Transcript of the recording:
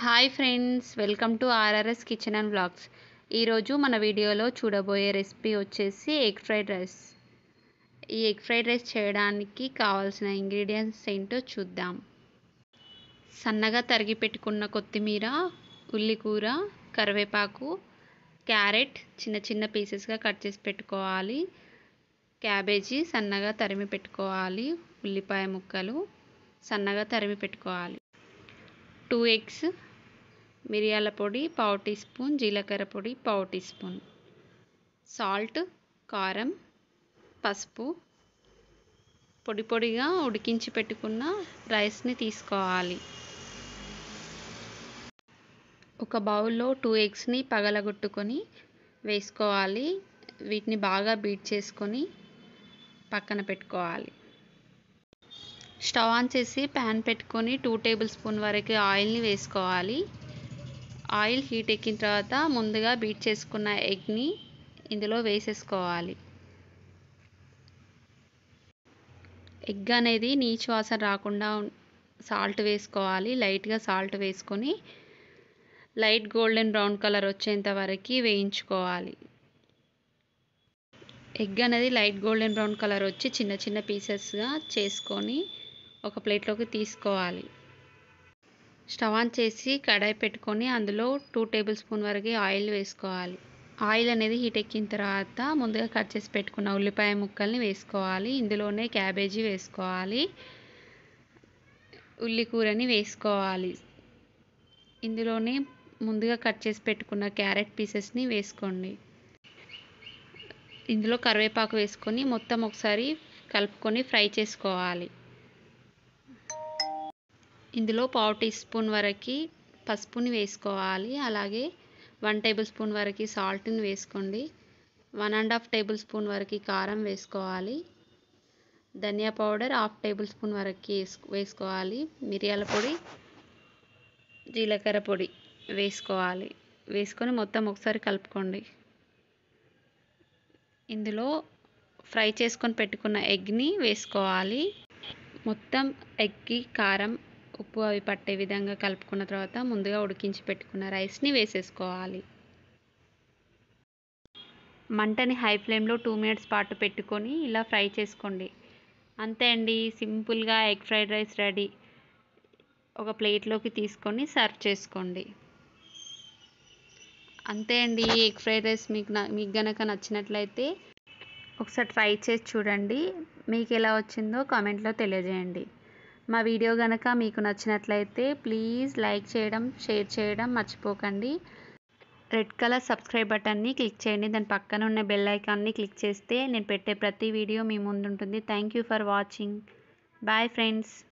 hi friends welcome to R R S kitchen and blogs ఈరోజు మన వీడియోలో చూడబోయే రెసిపీ వచ్చేసి ఎగ్ ఫ్రైడ్ రైస్ ఈ ఎగ్ ఫ్రైడ్ రైస్ చేయడానికి కావాల్సిన ఇంగ్రీడియంట్స్ ఏంటో చూద్దాం సన్నగా తరిగి పెట్టుకున్న కొత్తిమీర ఉల్లికూర కరివేపాకు క్యారెట్ చిన్న చిన్న పీసెస్గా కట్ చేసి పెట్టుకోవాలి క్యాబేజీ సన్నగా తరిమి పెట్టుకోవాలి ఉల్లిపాయ ముక్కలు సన్నగా తరిమి పెట్టుకోవాలి టూ ఎగ్స్ మిరియాల పొడి పావు టీ స్పూన్ జీలకర్ర పొడి పావు టీ స్పూన్ సాల్ట్ కారం పసుపు పొడి పొడిగా ఉడికించి పెట్టుకున్న రైస్ని తీసుకోవాలి ఒక బౌల్లో టూ ఎగ్స్ని పగలగొట్టుకొని వేసుకోవాలి వీటిని బాగా బీట్ చేసుకొని పక్కన పెట్టుకోవాలి స్టవ్ ఆన్ చేసి ప్యాన్ పెట్టుకొని టూ టేబుల్ స్పూన్ వరకు ఆయిల్ని వేసుకోవాలి ఆయిల్ హీట్ ఎక్కిన తర్వాత ముందుగా బీట్ చేసుకున్న ఎగ్ని ఇందులో వేసేసుకోవాలి ఎగ్ అనేది నీచు వాసన రాకుండా సాల్ట్ వేసుకోవాలి లైట్గా సాల్ట్ వేసుకొని లైట్ గోల్డెన్ బ్రౌన్ కలర్ వచ్చేంత వరకు వేయించుకోవాలి ఎగ్ అనేది లైట్ గోల్డెన్ బ్రౌన్ కలర్ వచ్చి చిన్న చిన్న పీసెస్గా చేసుకొని ఒక ప్లేట్లోకి తీసుకోవాలి స్టవ్ ఆన్ చేసి కడాయి పెట్టుకొని అందులో టూ టేబుల్ స్పూన్ వరకు ఆయిల్ వేసుకోవాలి ఆయిల్ అనేది హీట్ ఎక్కిన తర్వాత ముందుగా కట్ చేసి పెట్టుకున్న ఉల్లిపాయ ముక్కల్ని వేసుకోవాలి ఇందులోనే క్యాబేజీ వేసుకోవాలి ఉల్లికూరని వేసుకోవాలి ఇందులోనే ముందుగా కట్ చేసి పెట్టుకున్న క్యారెట్ పీసెస్ని వేసుకోండి ఇందులో కరివేపాకు వేసుకొని మొత్తం ఒకసారి కలుపుకొని ఫ్రై చేసుకోవాలి ఇందులో పావు టీ స్పూన్ వరకు పసుపుని వేసుకోవాలి అలాగే వన్ టేబుల్ స్పూన్ వరకు సాల్ట్ని వేసుకోండి one and half tablespoon వరకు కారం వేసుకోవాలి ధనియా పౌడర్ హాఫ్ టేబుల్ స్పూన్ వరకు వేసుకోవాలి మిరియాల పొడి జీలకర్ర పొడి వేసుకోవాలి వేసుకొని మొత్తం ఒకసారి కలుపుకోండి ఇందులో ఫ్రై చేసుకొని పెట్టుకున్న ఎగ్ని వేసుకోవాలి మొత్తం ఎగ్కి కారం ఉప్పు అవి పట్టే విధంగా కలుపుకున్న తర్వాత ముందుగా ఉడికించి పెట్టుకున్న రైస్ని వేసేసుకోవాలి మంటని హై ఫ్లేమ్లో టూ మినిట్స్ పాటు పెట్టుకొని ఇలా ఫ్రై చేసుకోండి అంతే అండి సింపుల్గా ఎగ్ ఫ్రైడ్ రైస్ రెడీ ఒక ప్లేట్లోకి తీసుకొని సర్వ్ చేసుకోండి అంతే అండి ఎగ్ ఫ్రైడ్ రైస్ మీకు మీకు గనక నచ్చినట్లయితే ఒకసారి ట్రై చేసి చూడండి మీకు ఎలా వచ్చిందో కామెంట్లో తెలియజేయండి మా వీడియో కనుక మీకు నచ్చినట్లయితే ప్లీజ్ లైక్ చేయడం షేర్ చేయడం మర్చిపోకండి రెడ్ కలర్ సబ్స్క్రైబ్ బటన్ని క్లిక్ చేయండి దాని పక్కన ఉన్న బెల్ ఐకాన్ని క్లిక్ చేస్తే నేను పెట్టే ప్రతి వీడియో మీ ముందుంటుంది thank you for watching bye friends